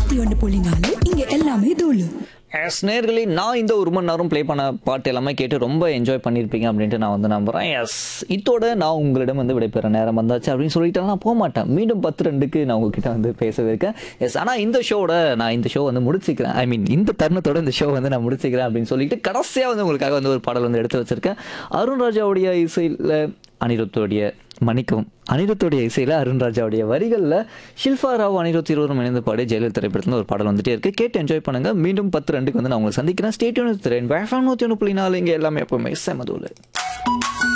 நூத்தி ஒன்று புள்ளி நாலு இங்க எல்லாமே தூளு எஸ் நேர்களே நான் இந்த ஒரு மணி நேரம் ப்ளே பண்ண பாட்டு எல்லாமே கேட்டு ரொம்ப என்ஜாய் பண்ணியிருப்பீங்க அப்படின்ட்டு நான் வந்து நம்புகிறேன் எஸ் இதோட நான் உங்களிடம் வந்து விடைபெற நேரம் வந்தாச்சு அப்படின்னு சொல்லிட்டு நான் போக மாட்டேன் மீண்டும் பத்து ரெண்டுக்கு நான் உங்ககிட்ட வந்து பேசவிருக்கேன் எஸ் ஆனால் இந்த ஷோவோட நான் இந்த ஷோ வந்து முடிச்சுக்கிறேன் ஐ மீன் இந்த தருணத்தோட இந்த ஷோ வந்து நான் முடிச்சுக்கிறேன் அப்படின்னு சொல்லிட்டு கடைசியாக வந்து உங்களுக்காக வந்து ஒரு பாடல் வந்து எடுத்து வச்சிருக்கேன் அருண் ராஜாவுடைய இசையில் அனிருத்தோடைய மன்னிக்கவும் அனிருத்தோடைய இசையில் அருண் ராஜாவுடைய வரிகளில் ஷில்பா ராவ் அனிருத் இருவரும் இணைந்து பாடி ஜெயலலிதா திரைப்படத்தில் ஒரு பாடல் வந்துட்டே இருக்கு கேட்டு என்ஜாய் பண்ணுங்க மீண்டும் பத்து ரெண்டுக்கு வந்து நான் உங்களை சந்திக்கிறேன் ஸ்டேட்யூன் திறன் வேஃபான் நூற்றி ஒன்று புள்ளி நாலு இங்கே எல்லாமே எப்பவுமே செமதூள்